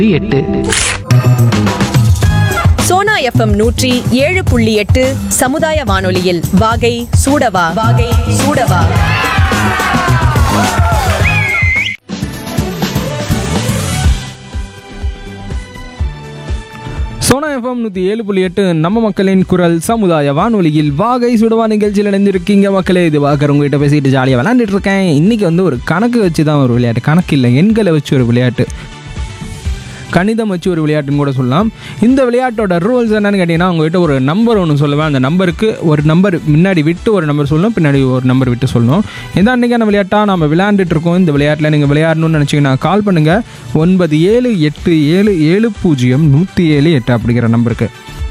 எட்டு சோனா எஃப்எம் நூற்றி ஏழு புள்ளி எட்டு சமுதாய வானொலியில் வாகை சூடவா வாகை சூடவா சோனா எஃப்எம் நூற்றி ஏழு புள்ளி எட்டு நம்ம மக்களின் குரல் சமுதாய வானொலியில் வாகை சுடுவா நிகழ்ச்சியில் இணைஞ்சிருக்கீங்க மக்களே இது வாக்கர் உங்ககிட்ட பேசிட்டு ஜாலியாக விளையாண்டுட்டு இருக்கேன் இன்னைக்கு வந்து ஒரு கணக்கு வச்சு தான் ஒரு விளையாட்டு கணக்கு இல்லை எண்களை வச்சு ஒரு விளையாட்டு கணிதம் வச்சு ஒரு விளையாட்டுன்னு கூட சொல்லலாம் இந்த விளையாட்டோட ரூல்ஸ் என்னன்னு கேட்டிங்கன்னா உங்ககிட்ட ஒரு நம்பர் ஒன்று சொல்லுவேன் அந்த நம்பருக்கு ஒரு நம்பர் முன்னாடி விட்டு ஒரு நம்பர் சொல்லணும் பின்னாடி ஒரு நம்பர் விட்டு சொல்லணும் இதான் அன்றைக்கான விளையாட்டாக நம்ம விளையாண்டுட்டு இருக்கோம் இந்த விளையாட்டில் நீங்கள் விளையாடணும்னு நினச்சிங்கன்னா கால் பண்ணுங்கள் ஒன்பது ஏழு எட்டு ஏழு ஏழு பூஜ்ஜியம் நூற்றி ஏழு எட்டு அப்படிங்கிற நம்பருக்கு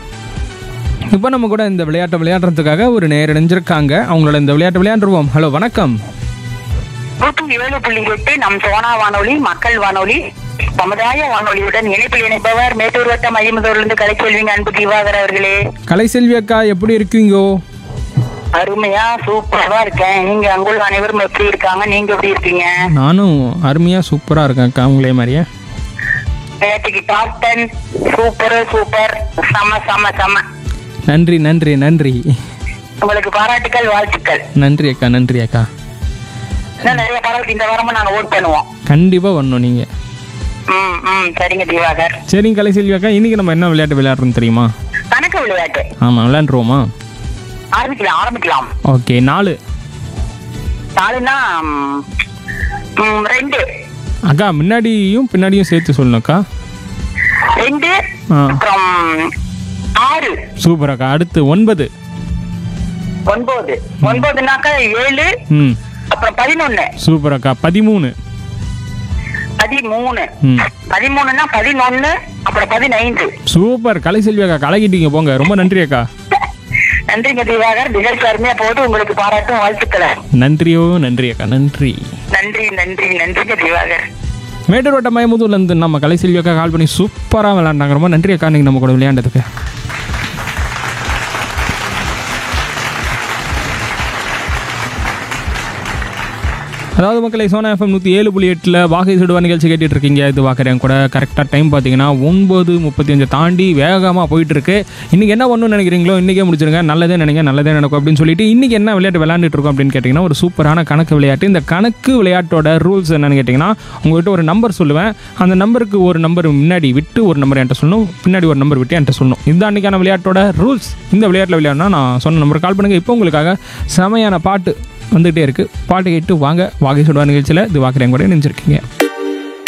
இப்போ நம்ம கூட இந்த விளையாட்டை விளையாடுறதுக்காக ஒரு நேர் இணைஞ்சிருக்காங்க அவங்களோட இந்த விளையாட்டை விளையாண்டுருவோம் ஹலோ வணக்கம் நூற்றி ஏழு புள்ளி எட்டு நம் சோனா வானொலி மக்கள் வானொலி சமுதாய வானொலியுடன் இணைப்பில் இணைப்பவர் மேட்டூர் வட்டம் ஐம்பதூர்லிருந்து கலைச்செல்விங்க அன்பு திவாகர் அவர்களே கலைசெல்வி அக்கா எப்படி இருக்கீங்கோ அருமையா சூப்பரா இருக்கேன் நீங்க அங்குள்ள அனைவரும் எப்படி இருக்காங்க நீங்க எப்படி இருக்கீங்க நானும் அருமையாக சூப்பராக இருக்கேன் அக்கா உங்களே மாதிரியே நேற்றுக்கு டாப் டென் சூப்பர் சூப்பர் செம செம செம நன்றி நன்றி நன்றி உங்களுக்கு பாராட்டுக்கள் வாழ்த்துக்கள் நன்றி அக்கா நன்றி அக்கா இன்னும் நிறைய பாராட்டு இந்த வாரமும் நாங்க ஓட் பண்ணுவோம் கண்டிப்பாக வரணும் நீங்கள் ம் ம் சரிங்க திவாகர் சரிங்க கலைசெல்வி அக்கா இன்றைக்கி நம்ம என்ன விளையாட்டு விளையாடுறோம் தெரியுமா கணக்கு விளையாட்டு ஆமாம் விளையாண்டுருவோமா ஆரம்பிக்கலாம் ஆரம்பிக்கலாம் ஓகே நாலு நாலுன்னா ம், ம், ரெண்டு அக்கா முன்னாடியும் பின்னாடியும் சேர்த்து சொல்லணும் அக்கா ரெண்டு ஆ அப்புறம் ஆறு சூப்பர் அக்கா அடுத்து ஒன்பது ஒன்பது ஒன்பதுனாக்கா ஏழு ம் அப்புறம் பதினொன்னு சூப்பர் அக்கா பதிமூணு பதிமூணு ம் பதிமூணுன்னா பதினொன்னு அப்புறம் பதினைந்து சூப்பர் கலைசெல்வி அக்கா கலக்கிட்டீங்க போங்க ரொம்ப நன்றி அக்கா நன்றிங்க திவாகர் நிகழ்ச்சி அருமையா போட்டு உங்களுக்கு பாராட்டும் வாழ்த்துக்களை நன்றியோ நன்றி அக்கா நன்றி நன்றி நன்றி நன்றிங்க திவாகர் மேட்டூர் வட்ட மயமுதூர்லேருந்து நம்ம கலைசெல்வி அக்கா கால் பண்ணி சூப்பராக விளையாண்டாங்க ரொம்ப நன்றி அக்கா நீங்கள் நம்ம கூட விளையாண்டதுக்கு அதாவது மக்களை சோனா எஃப்எம் நூற்றி ஏழு புள்ளி எட்டில் வாகை சுடுவா நிகழ்ச்சி கேட்டுட்டு இருக்கீங்க இது வாக்குறேன் கூட கரெக்டாக டைம் பார்த்தீங்கன்னா ஒன்பது முப்பத்தி அஞ்சு தாண்டி வேகமாக போயிட்டு இருக்கு இன்றைக்கி என்ன பண்ணணும்னு நினைக்கிறீங்களோ இன்றைக்கே முடிச்சிருங்க நல்லதே நினைங்க நல்லதே நடக்கும் அப்படின்னு சொல்லிட்டு இன்றைக்கி என்ன விளையாட்டு விளையாண்டுட்டு இருக்கோம் அப்படின்னு கேட்டிங்கன்னா ஒரு சூப்பரான கணக்கு விளையாட்டு இந்த கணக்கு விளையாட்டோட ரூல்ஸ் என்னன்னு கேட்டிங்கன்னா உங்கள்கிட்ட ஒரு நம்பர் சொல்லுவேன் அந்த நம்பருக்கு ஒரு நம்பர் முன்னாடி விட்டு ஒரு நம்பர் என்கிட்ட சொல்லணும் பின்னாடி ஒரு நம்பர் விட்டு என்கிட்ட சொல்லணும் இந்த அன்றைக்கான விளையாட்டோட ரூல்ஸ் இந்த விளையாட்டில் விளையாடணும்னா நான் சொன்ன நம்பர் கால் பண்ணுங்கள் இப்போ உங்களுக்காக செமையான பாட்டு வந்துகிட்டே இருக்குது பாட்டு கேட்டு வாங்க வாகை சுடுவா நிகழ்ச்சியில் இது வாக்குறேன் கூட நினைச்சிருக்கீங்க